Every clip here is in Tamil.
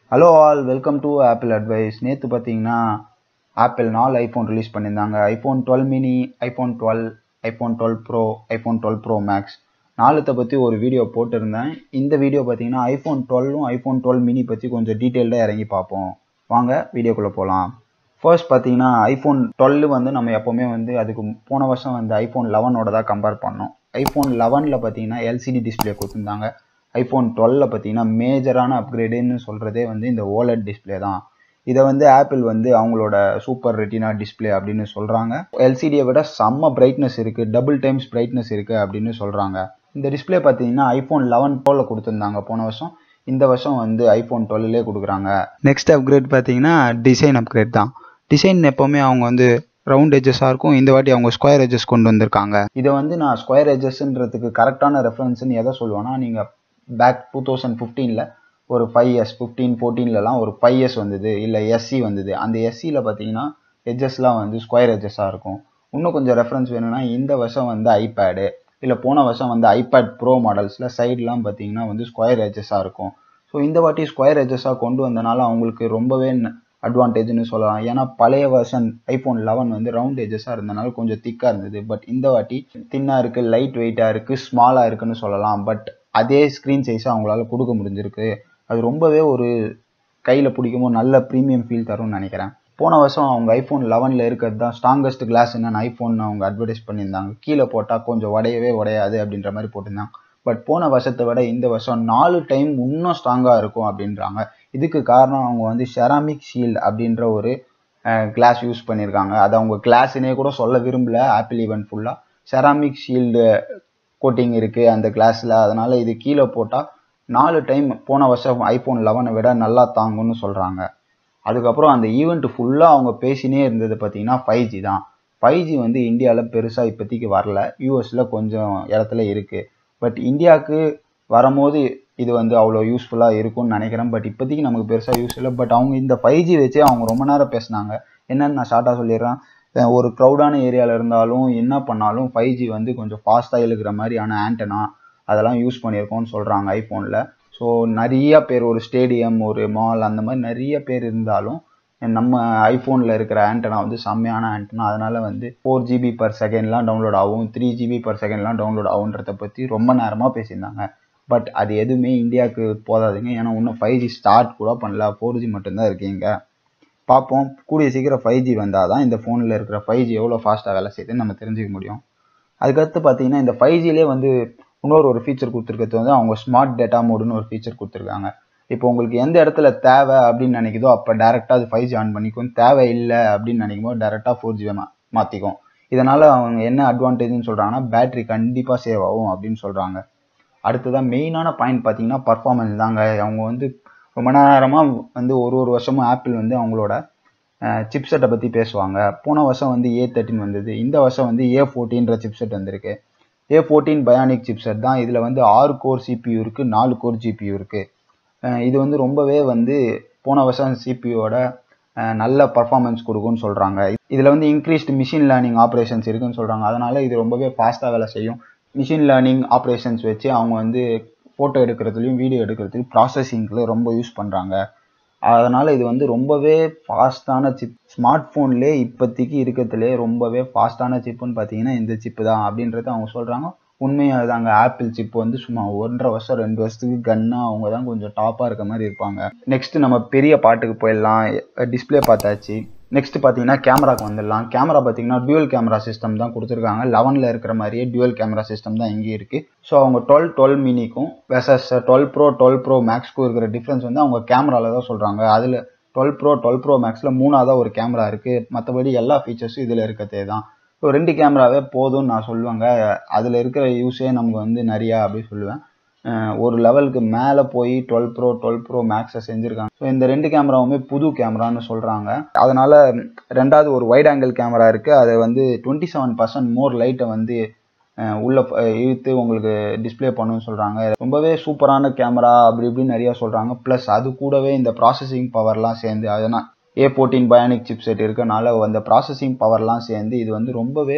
hello all welcome to Apple advice நேற்று பார்த்தீங்கன்னா ஆப்பிள் நாலு ஐஃபோன் ரிலீஸ் பண்ணியிருந்தாங்க iPhone twelve mini iPhone twelve iPhone twelve pro iPhone twelve pro max நாலுத்தை பற்றி ஒரு வீடியோ போட்டிருந்தேன் இந்த வீடியோ பார்த்தீங்கன்னா ஐஃபோன் டுவெல்லும் ஐஃபோன் டுவெல் மினி பற்றி கொஞ்சம் டீட்டெயில்டாக இறங்கி பார்ப்போம் வாங்க வீடியோக்குள்ளே போகலாம் ஃபர்ஸ்ட் பார்த்தீங்கன்னா ஐஃபோன் டுவெல் வந்து நம்ம எப்போவுமே வந்து அதுக்கு போன வருஷம் வந்து ஐஃபோன் லெவனோட தான் கம்பேர் பண்ணோம் ஐஃபோன் லெவனில் பார்த்தீங்கன்னா எல்சிடி டிஸ்பிளே கொடுத்துருந்தாங்க ஐஃபோன் டுவெல்ல பார்த்தீங்கன்னா மேஜரான அப்கிரேடுன்னு சொல்கிறதே வந்து இந்த ஓலட் டிஸ்பிளே தான் இதை வந்து ஆப்பிள் வந்து அவங்களோட சூப்பர் ரெட்டினா டிஸ்பிளே அப்படின்னு சொல்கிறாங்க எல்சிடியை விட செம்ம பிரைட்னஸ் இருக்குது டபுள் டைம்ஸ் பிரைட்னஸ் இருக்குது அப்படின்னு சொல்கிறாங்க இந்த டிஸ்பிளே பார்த்தீங்கன்னா ஐஃபோன் லெவன் ப்ரோவில் கொடுத்துருந்தாங்க போன வருஷம் இந்த வருஷம் வந்து ஐஃபோன் டுவெல்லே கொடுக்குறாங்க நெக்ஸ்ட் அப்கிரேட் பார்த்தீங்கன்னா டிசைன் அப்கிரேட் தான் டிசைன் எப்போவுமே அவங்க வந்து ரவுண்ட் எஜஸாக இருக்கும் இந்த வாட்டி அவங்க ஸ்கொயர் எஜஸ் கொண்டு வந்திருக்காங்க இதை வந்து நான் ஸ்கொயர் எஜஸ்ன்றதுக்கு கரெக்டான ரெஃபரன்ஸ்னு எதை சொல்லுவேன்னா நீங்கள் பேக் டூ தௌசண்ட் ஃபிஃப்டீனில் ஒரு ஃபைவ் இயர்ஸ் ஃபிஃப்டீன் ஃபோர்டீன்லலாம் ஒரு ஃபைவ் இயர்ஸ் வந்தது இல்லை எஸ்சி வந்தது அந்த எஸ்சியில் பார்த்தீங்கன்னா எஜஸ்லாம் வந்து ஸ்கொயர் எஜஸாக இருக்கும் இன்னும் கொஞ்சம் ரெஃபரன்ஸ் வேணும்னா இந்த வருஷம் வந்து ஐபேடு இல்லை போன வருஷம் வந்து ஐபேட் ப்ரோ மாடல்ஸில் சைட்லாம் பார்த்தீங்கன்னா வந்து ஸ்கொயர் எஜஸாக இருக்கும் ஸோ இந்த வாட்டி ஸ்கொயர் எஜஸாக கொண்டு வந்தனால அவங்களுக்கு ரொம்பவே அட்வான்டேஜ்னு சொல்லலாம் ஏன்னா பழைய வருஷன் ஐஃபோன் லெவன் வந்து ரவுண்ட் எஜஸாக இருந்தனால கொஞ்சம் திக்காக இருந்தது பட் இந்த வாட்டி தின்னாக இருக்குது லைட் வெயிட்டாக இருக்குது ஸ்மாலாக இருக்குன்னு சொல்லலாம் பட் அதே ஸ்க்ரீன் சைஸை அவங்களால கொடுக்க முடிஞ்சிருக்கு அது ரொம்பவே ஒரு கையில் பிடிக்கும்போது நல்ல ப்ரீமியம் ஃபீல் தரும்னு நினைக்கிறேன் போன வருஷம் அவங்க ஐஃபோன் லெவனில் இருக்கிறது தான் ஸ்ட்ராங்கஸ்ட் கிளாஸ் என்னென்னு ஐஃபோன் அவங்க அட்வர்டைஸ் பண்ணியிருந்தாங்க கீழே போட்டால் கொஞ்சம் உடையவே உடையாது அப்படின்ற மாதிரி போட்டிருந்தாங்க பட் போன வருஷத்தை விட இந்த வருஷம் நாலு டைம் இன்னும் ஸ்ட்ராங்காக இருக்கும் அப்படின்றாங்க இதுக்கு காரணம் அவங்க வந்து செராமிக் ஷீல்டு அப்படின்ற ஒரு கிளாஸ் யூஸ் பண்ணியிருக்காங்க அது அவங்க கிளாஸ்னே கூட சொல்ல விரும்பல ஆப்பிள் ஈவெண்ட் ஃபுல்லாக செராமிக் ஷீல்டு கோட்டிங் இருக்குது அந்த கிளாஸில் அதனால் இது கீழே போட்டால் நாலு டைம் போன வருஷம் ஐஃபோன் லெவனை விட நல்லா தாங்கும்னு சொல்கிறாங்க அதுக்கப்புறம் அந்த ஈவெண்ட் ஃபுல்லாக அவங்க பேசினே இருந்தது பார்த்தீங்கன்னா ஃபைவ் ஜி தான் ஃபைவ் ஜி வந்து இந்தியாவில் பெருசாக இப்போதைக்கு வரல யூஎஸில் கொஞ்சம் இடத்துல இருக்குது பட் இந்தியாவுக்கு வரும்போது இது வந்து அவ்வளோ யூஸ்ஃபுல்லாக இருக்கும்னு நினைக்கிறேன் பட் இப்போதைக்கு நமக்கு பெருசாக யூஸ் இல்லை பட் அவங்க இந்த ஃபைவ் ஜி வச்சே அவங்க ரொம்ப நேரம் பேசினாங்க என்னன்னு நான் ஷார்ட்டாக சொல்லிடுறேன் ஒரு க்ரௌடான ஏரியாவில் இருந்தாலும் என்ன பண்ணாலும் ஃபைவ் ஜி வந்து கொஞ்சம் ஃபாஸ்ட்டாக இழுக்கிற மாதிரியான ஆண்டனா அதெல்லாம் யூஸ் பண்ணியிருக்கோம்னு சொல்கிறாங்க ஐஃபோனில் ஸோ நிறைய பேர் ஒரு ஸ்டேடியம் ஒரு மால் அந்த மாதிரி நிறைய பேர் இருந்தாலும் நம்ம ஐஃபோனில் இருக்கிற ஆண்டனா வந்து செம்மையான ஆண்டனா அதனால் வந்து ஃபோர் ஜிபி பர் செகண்ட்லாம் டவுன்லோட் ஆகும் த்ரீ ஜிபி பர் செகண்ட்லாம் டவுன்லோட் ஆகுன்றத பற்றி ரொம்ப நேரமாக பேசியிருந்தாங்க பட் அது எதுவுமே இந்தியாவுக்கு போதாதுங்க ஏன்னா இன்னும் ஃபைவ் ஜி ஸ்டார்ட் கூட பண்ணல ஃபோர் ஜி மட்டும்தான் இருக்கீங்க பார்ப்போம் கூடிய சீக்கிரம் ஃபைவ் ஜி வந்தால் தான் இந்த ஃபோனில் இருக்கிற ஃபைவ் ஜி எவ்வளோ ஃபாஸ்ட்டாக வேலை செய்யுதுன்னு நம்ம தெரிஞ்சுக்க முடியும் அதுக்கடுத்து பார்த்தீங்கன்னா இந்த ஃபைவ் ஜிலே வந்து இன்னொரு ஒரு ஃபீச்சர் கொடுத்துருக்கிறது வந்து அவங்க ஸ்மார்ட் டேட்டா மோடுன்னு ஒரு ஃபீச்சர் கொடுத்துருக்காங்க இப்போ உங்களுக்கு எந்த இடத்துல தேவை அப்படின்னு நினைக்குதோ அப்போ டேரெக்டாக அது ஃபைவ் ஜி ஆன் பண்ணிக்கும் தேவை இல்லை அப்படின்னு நினைக்கும் போது டேரெக்டாக ஃபோர் ஜி மா மாற்றிக்கும் இதனால் அவங்க என்ன அட்வான்டேஜ்னு சொல்கிறாங்கன்னா பேட்ரி கண்டிப்பாக சேவ் ஆகும் அப்படின்னு சொல்கிறாங்க அடுத்ததான் மெயினான பாயிண்ட் பார்த்தீங்கன்னா பர்ஃபார்மன்ஸ் தாங்க அவங்க வந்து ரொம்ப நேரமாக வந்து ஒரு ஒரு வருஷமும் ஆப்பிள் வந்து அவங்களோட சிப்செட்டை பற்றி பேசுவாங்க போன வருஷம் வந்து ஏ தேர்ட்டின் வந்தது இந்த வருஷம் வந்து ஏ ஃபோர்டீன்ற சிப்செட் வந்திருக்கு ஏ ஃபோர்டீன் பயானிக் சிப்செட் தான் இதில் வந்து ஆறு கோர் சிபியூ இருக்குது நாலு கோர் ஜிபியூ இருக்குது இது வந்து ரொம்பவே வந்து போன வருஷம் சிபியூவோட நல்ல பர்ஃபார்மன்ஸ் கொடுக்கும்னு சொல்கிறாங்க இதில் வந்து இன்க்ரீஸ்டு மிஷின் லேர்னிங் ஆப்ரேஷன்ஸ் இருக்குன்னு சொல்கிறாங்க அதனால் இது ரொம்பவே ஃபாஸ்ட்டாக வேலை செய்யும் மிஷின் லேர்னிங் ஆப்ரேஷன்ஸ் வச்சு அவங்க வந்து ஃபோட்டோ எடுக்கிறதுலையும் வீடியோ எடுக்கிறதுலையும் ப்ராசஸிங்கில் ரொம்ப யூஸ் பண்ணுறாங்க அதனால் இது வந்து ரொம்பவே ஃபாஸ்ட்டான சிப் ஸ்மார்ட் ஃபோன்லேயே இப்போதைக்கு இருக்கிறதுலே ரொம்பவே ஃபாஸ்ட்டான சிப்புன்னு பார்த்தீங்கன்னா இந்த சிப்பு தான் அப்படின்றத அவங்க சொல்கிறாங்க உண்மையாக தாங்க ஆப்பிள் சிப் வந்து சும்மா ஒன்றரை வருஷம் ரெண்டு வருஷத்துக்கு கன்னாக அவங்க தான் கொஞ்சம் டாப்பாக இருக்க மாதிரி இருப்பாங்க நெக்ஸ்ட் நம்ம பெரிய பாட்டுக்கு போயிடலாம் டிஸ்பிளே பார்த்தாச்சு நெக்ஸ்ட் பார்த்தீங்கன்னா கேமராக்கு வந்துடலாம் கேமரா பார்த்தீங்கன்னா டியூவல் கேமரா சிஸ்டம் தான் கொடுத்துருக்காங்க லெவனில் இருக்கிற மாதிரியே டியூவல் கேமரா சிஸ்டம் தான் இங்கே இருக்குது ஸோ அவங்க டுவெல் டுவெல் மினிக்கும் versus twelve pro twelve pro மேக்ஸ்க்கும் இருக்கிற டிஃப்ரென்ஸ் வந்து அவங்க கேமராவில் தான் சொல்கிறாங்க அதில் டுவெல் ப்ரோ டுவெல் ப்ரோ மேக்ஸில் மூணாவதாக ஒரு கேமரா இருக்குது மற்றபடி எல்லா ஃபீச்சர்ஸும் இதில் இருக்கிறதே தான் ஸோ ரெண்டு கேமராவே போதும்னு நான் சொல்லுவேங்க அதில் இருக்கிற யூஸே நமக்கு வந்து நிறையா அப்படி சொல்லுவேன் ஒரு லெவலுக்கு மேலே போய் டுவெல் ப்ரோ டுவெல் ப்ரோ மேக்ஸை செஞ்சுருக்காங்க ஸோ இந்த ரெண்டு கேமராவுமே புது கேமரான்னு சொல்கிறாங்க அதனால் ரெண்டாவது ஒரு வைட் ஆங்கிள் கேமரா இருக்குது அதை வந்து டுவெண்ட்டி செவன் பர்சன்ட் மோர் லைட்டை வந்து உள்ள இழுத்து உங்களுக்கு டிஸ்பிளே பண்ணுன்னு சொல்கிறாங்க ரொம்பவே சூப்பரான கேமரா அப்படி இப்படின்னு நிறையா சொல்கிறாங்க ப்ளஸ் அது கூடவே இந்த ப்ராசஸிங் பவர்லாம் சேர்ந்து அதனால் A fourteen bionic chip set இருக்கனால அந்த ப்ராசஸிங் பவர்லாம் சேர்ந்து இது வந்து ரொம்பவே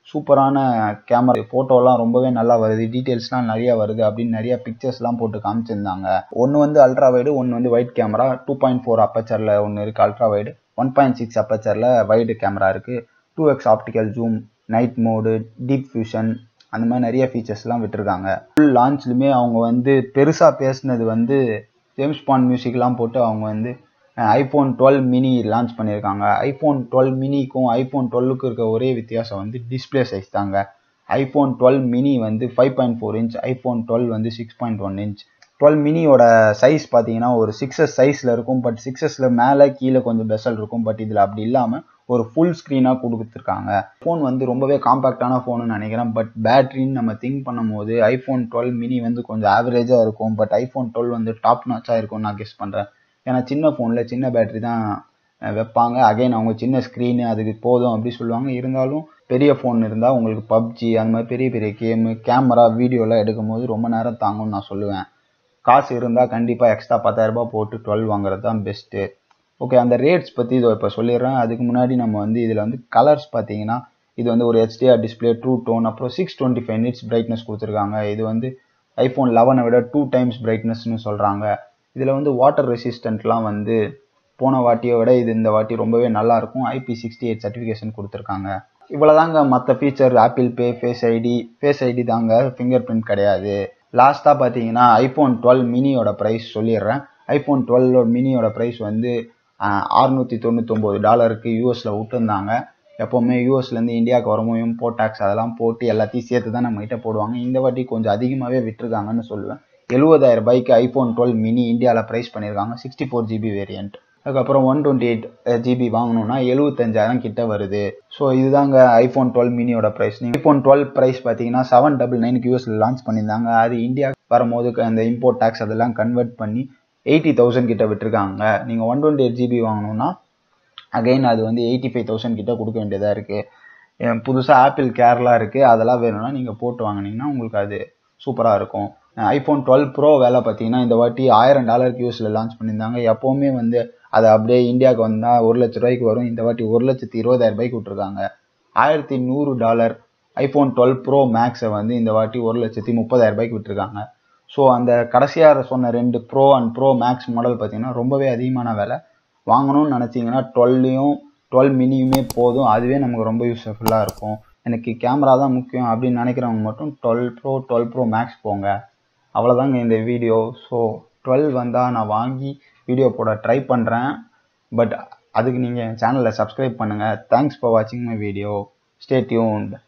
சூப்பரான கேமரா ஃபோட்டோலாம் ரொம்பவே நல்லா வருது டீட்டெயில்ஸ்லாம் நிறைய வருது அப்படின்னு நிறைய பிக்சர்ஸ்லாம் போட்டு காமிச்சிருந்தாங்க ஒன்று வந்து அல்ட்ரா வைடு ஒன்று வந்து wide camera two point four அப்பச்சரில் ஒன்று இருக்குது ultra wide one point six அப்பச்சரில் வைடு கேமரா இருக்குது two X optical zoom night mode deep fusion அந்த மாதிரி நிறைய ஃபீச்சர்ஸ்லாம் விட்டுருக்காங்க ஃபுல் லான்ச்லையுமே அவங்க வந்து பெருசாக பேசுனது வந்து ஜேம்ஸ் பாண்ட் மியூசிக்லாம் போட்டு அவங்க வந்து ஐஃபோன் டுவெல் மினி லான்ச் பண்ணியிருக்காங்க ஐஃபோன் டுவெல் மினிக்கும் ஐஃபோன் டுவெல்லுக்கும் இருக்க ஒரே வித்தியாசம் வந்து டிஸ்பிளே சைஸ் தாங்க ஐஃபோன் டுவெல் மினி வந்து five point four inch iPhone twelve வந்து six point one inch twelve மினியோட சைஸ் பார்த்தீங்கன்னா ஒரு சிக்ஸஸ் சைஸில் இருக்கும் பட் சிக்ஸஸில் மேலே கீழே கொஞ்சம் பெசல் இருக்கும் பட் இதில் அப்படி இல்லாமல் ஒரு ஃபுல் ஸ்க்ரீனாக கொடுத்துருக்காங்க ஃபோன் வந்து ரொம்பவே காம்பேக்டான ஃபோனு நினைக்கிறேன் பட் பேட்டரின்னு நம்ம திங்க் பண்ணும்போது ஐஃபோன் டுவெல் மினி வந்து கொஞ்சம் ஆவரேஜாக இருக்கும் பட் ஐஃபோன் டுவெல் வந்து டாப் நாச்சாக இருக்கும்னு நான் கெஸ் பண்ணுறேன் ஏன்னா சின்ன ஃபோனில் சின்ன பேட்டரி தான் வைப்பாங்க அகைன் அவங்க சின்ன ஸ்க்ரீனு அதுக்கு போதும் அப்படி சொல்லுவாங்க இருந்தாலும் பெரிய ஃபோன் இருந்தால் உங்களுக்கு பப்ஜி அந்த மாதிரி பெரிய பெரிய கேமு கேமரா வீடியோலாம் எடுக்கும் போது ரொம்ப நேரம் தாங்கும்னு நான் சொல்லுவேன் காசு இருந்தால் கண்டிப்பாக எக்ஸ்ட்ரா பத்தாயிரரூபா போட்டு டுவெல் வாங்குறது தான் பெஸ்ட்டு ஓகே அந்த ரேட்ஸ் பற்றி இதை இப்போ சொல்லிடுறேன் அதுக்கு முன்னாடி நம்ம வந்து இதில் வந்து கலர்ஸ் பார்த்தீங்கன்னா இது வந்து ஒரு ஹெச்டிஆர் டிஸ்பிளே ட்ரூ டோன் அப்புறம் six twenty five nits brightness கொடுத்துருக்காங்க இது வந்து ஐஃபோன் லெவனை விட டூ டைம்ஸ் பிரைட்னஸ்னு சொல்கிறாங்க இதில் வந்து வாட்டர் ரெசிஸ்டன்ட்லாம் வந்து போன வாட்டியை விட இது இந்த வாட்டி ரொம்பவே நல்லா இருக்கும் ஐபி சிக்ஸ்டி எயிட் சர்டிஃபிகேஷன் கொடுத்துருக்காங்க இவ்வளோதாங்க மற்ற feature Apple Pay Face ID Face ID தாங்க ஃபிங்கர் பிரிண்ட் கிடையாது லாஸ்ட்டாக பார்த்தீங்கன்னா ஐஃபோன் டுவெல் மினியோட ப்ரைஸ் சொல்லிடுறேன் ஐஃபோன் டுவெல்லோட மினியோட ப்ரைஸ் வந்து அறுநூற்றி தொண்ணூத்தொம்பது டாலருக்கு யூஎஸில் விட்டுருந்தாங்க எப்போவுமே யூஎஸ்லேருந்து இந்தியாவுக்கு வரும்போது இம்போர்ட் டேக்ஸ் அதெல்லாம் போட்டு எல்லாத்தையும் சேர்த்து தான் நம்மகிட்ட போடுவாங்க இந்த வாட்டி கொஞ்சம் அதிகமாகவே விட்டுருக்காங்கன்னு சொல்லுவேன் எழுபதாயிரம் ரூபாய்க்கு ஐஃபோன் டுவெல் மினி இந்தியாவில் ப்ரைஸ் பண்ணியிருக்காங்க சிக்ஸ்டி ஃபோர் ஜிபி வேரியன்ட் அதுக்கப்புறம் ஒன் டுவெண்ட்டி எயிட் ஜிபி வாங்கணும்னா எழுபத்தஞ்சாயிரம் கிட்ட வருது ஸோ இதுதாங்க ஐஃபோன் டுவெல் மினியோட ப்ரைஸ் நீங்கள் ஐஃபோன் டுவெல் ப்ரைஸ் பார்த்தீங்கன்னா செவன் டபுள் நைனுக்கு யூஎஸில் லான்ச் பண்ணியிருந்தாங்க அது இந்தியா வரும்போது அந்த இம்போர்ட் டேக்ஸ் அதெல்லாம் கன்வெர்ட் பண்ணி எயிட்டி தௌசண்ட் கிட்ட விட்டுருக்காங்க நீங்கள் ஒன் டுவெண்ட்டி எயிட் ஜிபி வாங்கணும்னா அகைன் அது வந்து எயிட்டி ஃபைவ் தௌசண்ட் கிட்ட கொடுக்க வேண்டியதாக இருக்குது புதுசாக ஆப்பிள் கேர்லாம் இருக்குது அதெல்லாம் வேணும்னா நீங்கள் போட்டு வாங்கினீங்கன்னா உங்களுக்கு அது சூப்பராக இருக்கும் ஐஃபோன் டுவெல் ப்ரோ வேலை பார்த்தீங்கன்னா இந்த வாட்டி ஆயிரம் டாலருக்கு யூஸில் லான்ச் பண்ணியிருந்தாங்க எப்போவுமே வந்து அது அப்படியே இந்தியாவுக்கு வந்தால் ஒரு லட்ச ரூபாய்க்கு வரும் இந்த வாட்டி ஒரு லட்சத்தி இருபதாயிரம் ரூபாய்க்கு விட்ருக்காங்க ஆயிரத்தி நூறு டாலர் ஐஃபோன் டுவெல் ப்ரோ மேக்ஸை வந்து இந்த வாட்டி ஒரு லட்சத்தி முப்பதாயிரம் ரூபாய்க்கு விட்டுருக்காங்க ஸோ அந்த கடைசியாக சொன்ன ரெண்டு pro and pro max model பார்த்தீங்கன்னா ரொம்பவே அதிகமான விலை வாங்கணும்னு நினச்சிங்கன்னா டுவெல்லையும் டுவெல் மினியுமே போதும் அதுவே நமக்கு ரொம்ப யூஸ்ஃபுல்லாக இருக்கும் எனக்கு கேமரா தான் முக்கியம் அப்படின்னு நினைக்கிறவங்க மட்டும் twelve pro twelve pro max போங்க அவ்வளோதாங்க இந்த வீடியோ ஸோ டுவெல் வந்தால் நான் வாங்கி வீடியோ போட ட்ரை பண்ணுறேன் பட் அதுக்கு நீங்கள் சேனலை சப்ஸ்கிரைப் பண்ணுங்கள் தேங்க்ஸ் ஃபார் வாட்சிங் மை வீடியோ ஸ்டே டியூன்ட்